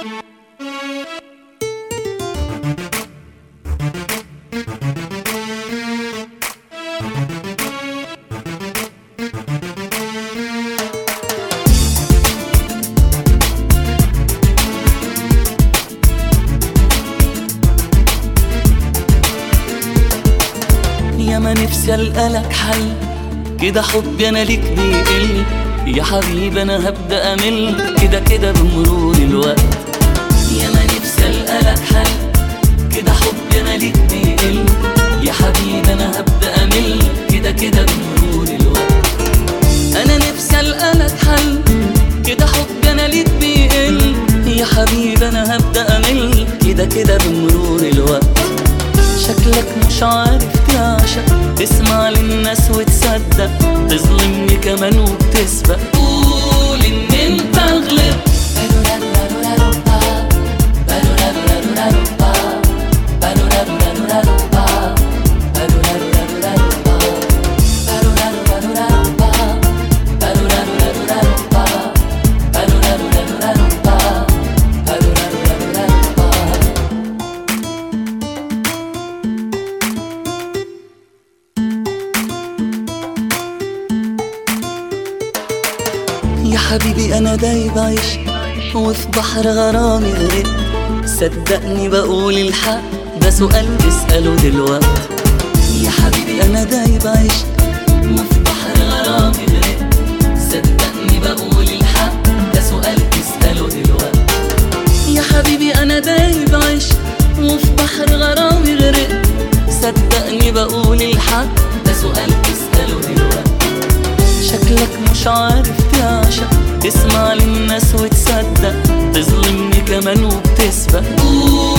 يا ما نفسي القلك حل كده حبي انا ليك بيقل يا حبيبي انا هبدا امل كده كده بمرور الوقت يا ما نفسي القلك حل كده حبي انا ليك بيقل يا حبيبي انا هبدا امل كده كده بمرور الوقت انا نفسي القلك حل كده حبي انا ليك بيقل يا حبيبي انا هبدا امل كده كده بمرور الوقت شكلك مش عارف تعشق تسمع للناس وتصدق تظلمني كمان وبتسبق قول ان انت غلط يا حبيبي انا دايب عيش وفي بحر غرامي غرقت صدقني بقول الحق ده سؤال تسأله دلوقت يا حبيبي انا دايب عيش وفي بحر غرامي غرقت صدقني بقول الحق ده سؤال تسأله دلوقت يا حبيبي انا دايب عيش وفي بحر غرامي غرقت صدقني بقول الحق ده سؤال تسأله دلوقت شكلك مش عارف تعشق تسمع للناس وتصدق تظلمني كمان وبتسبق قول